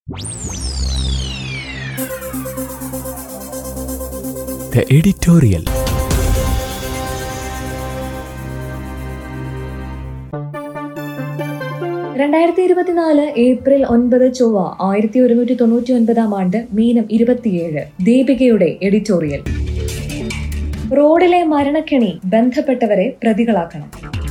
The editorial. രണ്ടായിരത്തി ഇരുപത്തിനാല് April ഒൻപത് ചൊവ്വ ആയിരത്തി ഒരുന്നൂറ്റി തൊണ്ണൂറ്റി ഒൻപതാം ആണ്ട് മീനം ഇരുപത്തിയേഴ് ദീപികയുടെ എഡിറ്റോറിയൽ റോഡിലെ മരണക്കെണി ബന്ധപ്പെട്ടവരെ പ്രതികളാക്കണം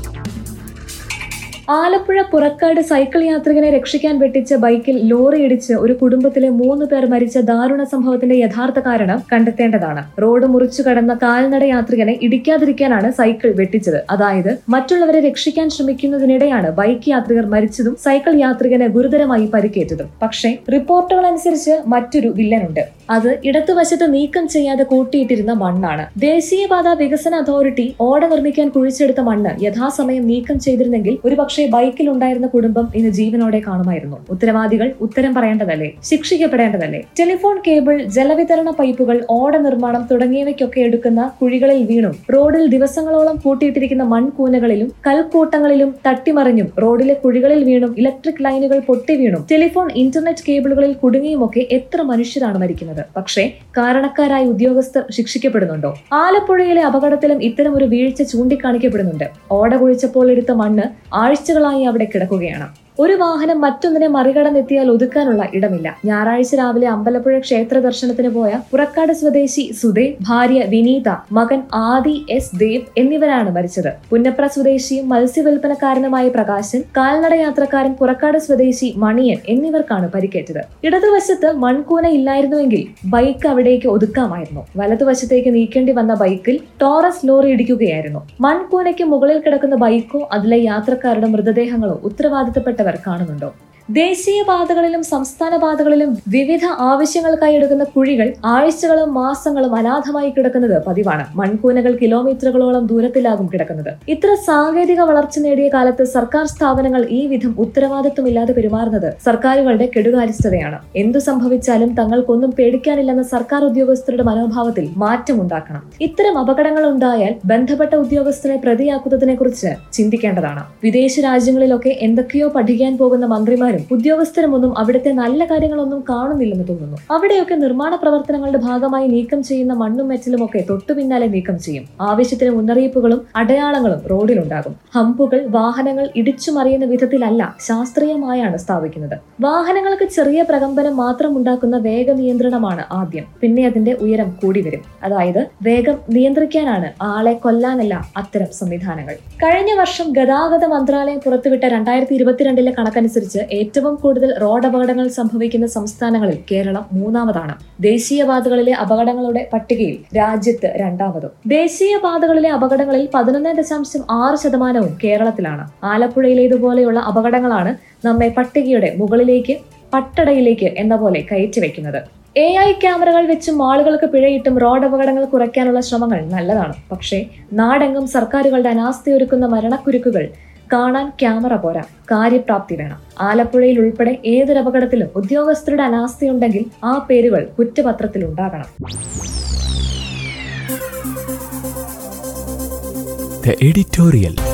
ആലപ്പുഴ പുറക്കാട് സൈക്കിൾ യാത്രികനെ രക്ഷിക്കാൻ വെട്ടിച്ച ബൈക്കിൽ ലോറി ഇടിച്ച് ഒരു കുടുംബത്തിലെ മൂന്ന് പേർ മരിച്ച ദാരുണ സംഭവത്തിന്റെ യഥാർത്ഥ കാരണം കണ്ടെത്തേണ്ടതാണ് റോഡ് മുറിച്ചു കടന്ന കാൽനട യാത്രികനെ ഇടിക്കാതിരിക്കാനാണ് സൈക്കിൾ വെട്ടിച്ചത് അതായത് മറ്റുള്ളവരെ രക്ഷിക്കാൻ ശ്രമിക്കുന്നതിനിടെയാണ് ബൈക്ക് യാത്രികർ മരിച്ചതും സൈക്കിൾ യാത്രികന് ഗുരുതരമായി പരിക്കേറ്റതും പക്ഷേ റിപ്പോർട്ടുകൾ അനുസരിച്ച് മറ്റൊരു വില്ലനുണ്ട് അത് ഇടതുവശത്ത് നീക്കം ചെയ്യാതെ കൂട്ടിയിട്ടിരുന്ന മണ്ണാണ് ദേശീയപാത വികസന അതോറിറ്റി ഓട നിർമ്മിക്കാൻ കുഴിച്ചെടുത്ത മണ്ണ് യഥാസമയം നീക്കം ചെയ്തിരുന്നെങ്കിൽ ഒരുപക്ഷെ ബൈക്കിൽ ഉണ്ടായിരുന്ന കുടുംബം ഇന്ന് ജീവനോടെ കാണുമായിരുന്നു ഉത്തരവാദികൾ ഉത്തരം പറയേണ്ടതല്ലേ ശിക്ഷിക്കപ്പെടേണ്ടതല്ലേ ടെലിഫോൺ കേബിൾ ജലവിതരണ പൈപ്പുകൾ ഓട നിർമ്മാണം തുടങ്ങിയവയ്ക്കൊക്കെ എടുക്കുന്ന കുഴികളിൽ വീണും റോഡിൽ ദിവസങ്ങളോളം കൂട്ടിയിട്ടിരിക്കുന്ന മൺകൂനകളിലും കൽക്കൂട്ടങ്ങളിലും തട്ടിമറിഞ്ഞും റോഡിലെ കുഴികളിൽ വീണും ഇലക്ട്രിക് ലൈനുകൾ പൊട്ടി വീണും ടെലിഫോൺ ഇന്റർനെറ്റ് കേബിളുകളിൽ കുടുങ്ങിയുമൊക്കെ എത്ര മനുഷ്യരാണ് മരിക്കുന്നത് പക്ഷേ കാരണക്കാരായ ഉദ്യോഗസ്ഥർ ശിക്ഷിക്കപ്പെടുന്നുണ്ടോ ആലപ്പുഴയിലെ അപകടത്തിലും ഇത്തരം ഒരു വീഴ്ച ചൂണ്ടിക്കാണിക്കപ്പെടുന്നുണ്ട് ഓട കുഴിച്ചപ്പോൾ എടുത്ത മണ്ണ് ആഴ്ചകളായി അവിടെ കിടക്കുകയാണ് ഒരു വാഹനം മറ്റൊന്നിനെ മറികടന്നെത്തിയാൽ ഒതുക്കാനുള്ള ഇടമില്ല ഞായറാഴ്ച രാവിലെ അമ്പലപ്പുഴ ക്ഷേത്ര ദർശനത്തിന് പോയ പുറക്കാട് സ്വദേശി സുധേ ഭാര്യ വിനീത മകൻ ആദി എസ് ദേവ് എന്നിവരാണ് മരിച്ചത് പുന്നപ്ര സ്വദേശിയും മത്സ്യവില്പനക്കാരനുമായ പ്രകാശൻ കാൽനട യാത്രക്കാരൻ പുറക്കാട് സ്വദേശി മണിയൻ എന്നിവർക്കാണ് പരിക്കേറ്റത് ഇടതുവശത്ത് മൺകൂന ഇല്ലായിരുന്നുവെങ്കിൽ ബൈക്ക് അവിടേക്ക് ഒതുക്കാമായിരുന്നു വലതുവശത്തേക്ക് നീക്കേണ്ടി വന്ന ബൈക്കിൽ ടോറസ് ലോറി ഇടിക്കുകയായിരുന്നു മൺകൂനയ്ക്ക് മുകളിൽ കിടക്കുന്ന ബൈക്കോ അതിലെ യാത്രക്കാരുടെ മൃതദേഹങ്ങളോ ഉത്തരവാദിത്തപ്പെട്ടവർ കാണുന്നുണ്ടോ ദേശീയ പാതകളിലും സംസ്ഥാന പാതകളിലും വിവിധ ആവശ്യങ്ങൾക്കായി എടുക്കുന്ന കുഴികൾ ആഴ്ചകളും മാസങ്ങളും അനാഥമായി കിടക്കുന്നത് പതിവാണ് മൺകൂനകൾ കിലോമീറ്ററുകളോളം ദൂരത്തിലാകും കിടക്കുന്നത് ഇത്ര സാങ്കേതിക വളർച്ച നേടിയ കാലത്ത് സർക്കാർ സ്ഥാപനങ്ങൾ ഈ വിധം ഉത്തരവാദിത്വമില്ലാതെ പെരുമാറുന്നത് സർക്കാരുകളുടെ കെടുകാര്യസ്ഥതയാണ് എന്തു സംഭവിച്ചാലും തങ്ങൾക്കൊന്നും പേടിക്കാനില്ലെന്ന സർക്കാർ ഉദ്യോഗസ്ഥരുടെ മനോഭാവത്തിൽ മാറ്റമുണ്ടാക്കണം ഇത്തരം അപകടങ്ങൾ ഉണ്ടായാൽ ബന്ധപ്പെട്ട ഉദ്യോഗസ്ഥനെ പ്രതിയാക്കുന്നതിനെ കുറിച്ച് ചിന്തിക്കേണ്ടതാണ് വിദേശ രാജ്യങ്ങളിലൊക്കെ എന്തൊക്കെയോ പഠിക്കാൻ പോകുന്ന മന്ത്രിമാരും ഉദ്യോഗസ്ഥരുമൊന്നും അവിടുത്തെ നല്ല കാര്യങ്ങളൊന്നും കാണുന്നില്ലെന്ന് തോന്നുന്നു അവിടെയൊക്കെ നിർമ്മാണ പ്രവർത്തനങ്ങളുടെ ഭാഗമായി നീക്കം ചെയ്യുന്ന മണ്ണും മെറ്റലും ഒക്കെ തൊട്ടു പിന്നാലെ നീക്കം ചെയ്യും ആവശ്യത്തിന് മുന്നറിയിപ്പുകളും അടയാളങ്ങളും റോഡിലുണ്ടാകും ഹമ്പുകൾ വാഹനങ്ങൾ ഇടിച്ചു മറിയുന്ന വിധത്തിലല്ല ശാസ്ത്രീയമായാണ് സ്ഥാപിക്കുന്നത് വാഹനങ്ങൾക്ക് ചെറിയ പ്രകമ്പനം മാത്രം ഉണ്ടാക്കുന്ന വേഗ നിയന്ത്രണമാണ് ആദ്യം പിന്നെ അതിന്റെ ഉയരം കൂടി വരും അതായത് വേഗം നിയന്ത്രിക്കാനാണ് ആളെ കൊല്ലാനല്ല അത്തരം സംവിധാനങ്ങൾ കഴിഞ്ഞ വർഷം ഗതാഗത മന്ത്രാലയം പുറത്തുവിട്ട രണ്ടായിരത്തി ഇരുപത്തിരണ്ടിലെ കണക്കനുസരിച്ച് ഏറ്റവും കൂടുതൽ റോഡ് അപകടങ്ങൾ സംഭവിക്കുന്ന സംസ്ഥാനങ്ങളിൽ കേരളം മൂന്നാമതാണ് ദേശീയപാതകളിലെ അപകടങ്ങളുടെ പട്ടികയിൽ രാജ്യത്ത് രണ്ടാമതും ദേശീയപാതകളിലെ അപകടങ്ങളിൽ പതിനൊന്ന് ദശാംശം ആറ് ശതമാനവും കേരളത്തിലാണ് ആലപ്പുഴയിലേതുപോലെയുള്ള അപകടങ്ങളാണ് നമ്മെ പട്ടികയുടെ മുകളിലേക്ക് പട്ടടയിലേക്ക് എന്ന പോലെ കയറ്റിവെക്കുന്നത് എ ഐ ക്യാമറകൾ വെച്ചും ആളുകൾക്ക് പിഴയിട്ടും റോഡ് അപകടങ്ങൾ കുറയ്ക്കാനുള്ള ശ്രമങ്ങൾ നല്ലതാണ് പക്ഷേ നാടെങ്ങും സർക്കാരുകളുടെ അനാസ്ഥയൊരുക്കുന്ന മരണക്കുരുക്കുകൾ കാണാൻ ക്യാമറ പോരാ കാര്യപ്രാപ്തി വേണം ആലപ്പുഴയിൽ ഉൾപ്പെടെ ഏതൊരു അപകടത്തിലും ഉദ്യോഗസ്ഥരുടെ അനാസ്ഥയുണ്ടെങ്കിൽ ആ പേരുകൾ കുറ്റപത്രത്തിൽ ഉണ്ടാകണം The editorial.